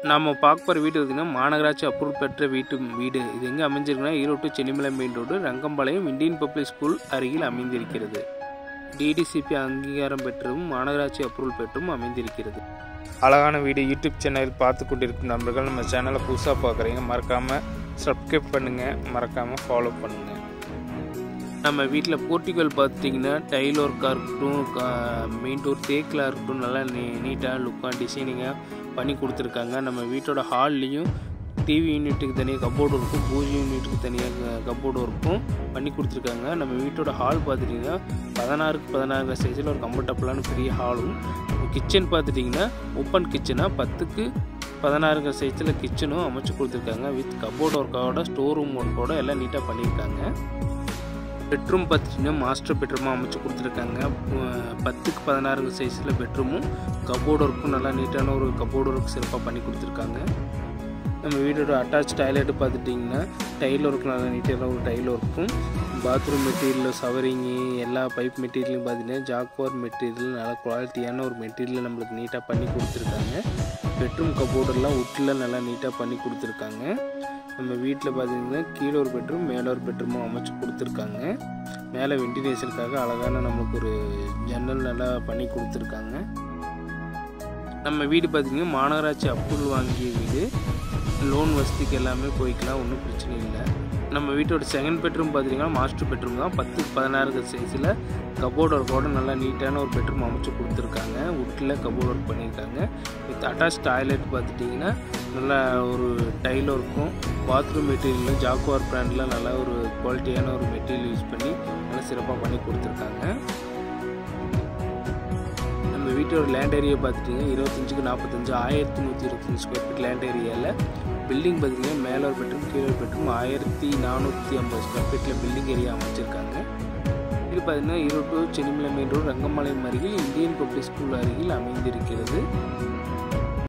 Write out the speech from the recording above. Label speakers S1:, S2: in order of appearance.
S1: நம்ம பார்க்க போகிற வீடு பார்த்தீங்கன்னா மாநகராட்சி அப்ரூவ் பெற்ற வீட்டு வீடு இது எங்கே அமைஞ்சிருக்குன்னா Erode Chennimalai main road Rangampalayam Indian public school அருகில் அமைந்திருக்கிறது டிடிசிபி அங்கீகாரம் பெற்றும் மாநகராட்சி அப்ரூவல் பெற்றும் அமைந்திருக்கிறது அழகான வீடு யூடியூப் சேனல் பார்த்து கொண்டிருக்கும் நண்பர்கள் நம்ம சேனலை புதுசாக பார்க்குறீங்க மறக்காமல் சப்ஸ்கிரைப் பண்ணுங்கள் மறக்காமல் ஃபாலோ பண்ணுங்கள் நம்ம வீட்டில் போர்ட்டிகல் பார்த்துட்டிங்கன்னா டைல் ஒர்க்காக இருக்கட்டும் மெயின் டோர் தேக்கில் இருக்கட்டும் நல்லா நீ நீட்டாக லுக்காக டிசைனிங்காக பண்ணி கொடுத்துருக்காங்க நம்ம வீட்டோட ஹால்லையும் டிவி யூனிட்டுக்கு தனியாக கப்போர்டு இருக்கும் பூஜை யூனிட்டுக்கு தனியாக கப்போர்டு இருக்கும் பண்ணி கொடுத்துருக்காங்க நம்ம வீட்டோட ஹால் பார்த்துட்டிங்கன்னா பதினாறுக்கு பதினாறு சைஸில் ஒரு கம்ஃபர்டபுளான பெரிய ஹாலும் கிச்சன் பார்த்துட்டிங்கன்னா ஓப்பன் கிச்சனாக பத்துக்கு பதினாறுங்கிற சைஸில் கிச்சனும் அமைச்சு கொடுத்துருக்காங்க வித் கப்போர்ட் ஒர்க்கோட ஸ்டோர் ரூம் ஒர்க்கோட எல்லாம் நீட்டாக பண்ணியிருக்காங்க பெட்ரூம் பார்த்துட்டிங்கன்னா மாஸ்டர் பெட்ரூமாக அமைச்சு கொடுத்துருக்காங்க பத்துக்கு பதினாறுங்க சைஸில் பெட்ரூமும் கப்போர்டு ஒர்க்கும் நல்லா நீட்டான ஒரு கப்போர்டு ஒர்க் சிறப்பாக பண்ணி கொடுத்துருக்காங்க நம்ம வீடோட அட்டாச் டாய்லெட்டு பார்த்துட்டிங்கன்னா டைல் ஒர்க் நல்லா நீட்டான ஒரு டைல் ஒர்க்கும் பாத்ரூம் மெட்டீரியல் சவரிங்கு எல்லா பைப் மெட்டீரியலும் பார்த்தீங்கன்னா ஜாக்வார் மெட்டீரியல் நல்லா குவாலிட்டியான ஒரு மெட்டீரியல் நம்மளுக்கு நீட்டாக பண்ணி கொடுத்துருக்காங்க பெட்ரூம் கப்போர்டெல்லாம் உட்டில் நல்லா நீட்டாக பண்ணி கொடுத்துருக்காங்க நம்ம வீட்டில் பார்த்தீங்கன்னா கீழே ஒரு பெட்ரூம் மேலே ஒரு பெட்ரூமும் அமைச்சு கொடுத்துருக்காங்க மேலே வெண்டிலேஷனுக்காக அழகான நமக்கு ஒரு ஜன்னல் நல்லா பண்ணி கொடுத்துருக்காங்க நம்ம வீடு பார்த்திங்கன்னா மாநகராட்சி அப்ரூவல் வாங்கிய வீடு லோன் வசதிக்கு எல்லாமே போய்க்கலாம் ஒன்றும் பிரச்சனை இல்லை நம்ம வீட்டோட செகண்ட் பெட்ரூம் பார்த்திங்கன்னா மாஸ்டர் பெட்ரூம் தான் பத்து பதினாறு சைஸில் கபோர்ட் ஒர்க்கோட நல்லா நீட்டான ஒரு பெட்ரூம் அமைச்சு கொடுத்துருக்காங்க உட்டில் கபோர்ட் ஒர்க் பண்ணியிருக்காங்க வித் அட்டாச் டாய்லெட் பார்த்துட்டிங்கன்னா நல்லா ஒரு டைல் ஒர்க்கும் பாத்ரூம் மெட்டீரியலும் ஜாக்குவார் பிராண்டில் நல்லா ஒரு குவாலிட்டியான ஒரு மெட்டீரியல் யூஸ் பண்ணி நல்லா சிறப்பாக பண்ணி கொடுத்துருக்காங்க நம்ம வீட்டோட லேண்ட் ஏரியா பார்த்துட்டிங்கன்னா இருபத்தஞ்சுக்கு நாற்பத்தஞ்சு ஆயிரத்தி நூற்றி இருபத்தஞ்சி ஸ்கொயர் ஃபீட் லேண்ட் ஏரியாவில் பில்டிங் பார்த்திங்கன்னா மேலே ஒரு பெட்ரூம் கீழே ஒரு பெட்ரூம் ஆயிரத்தி நானூற்றி ஐம்பது ஸ்கொயர் ஃபீட்டில் பில்டிங் ஏரியா அமைச்சிருக்காங்க இது பார்த்திங்கன்னா ஈரோடு சென்னிமலை மெயின் ரோடு ரங்கம்பாளையம் அருகில் இந்தியன் பப்ளிக் ஸ்கூல் அருகில் அமைந்திருக்கிறது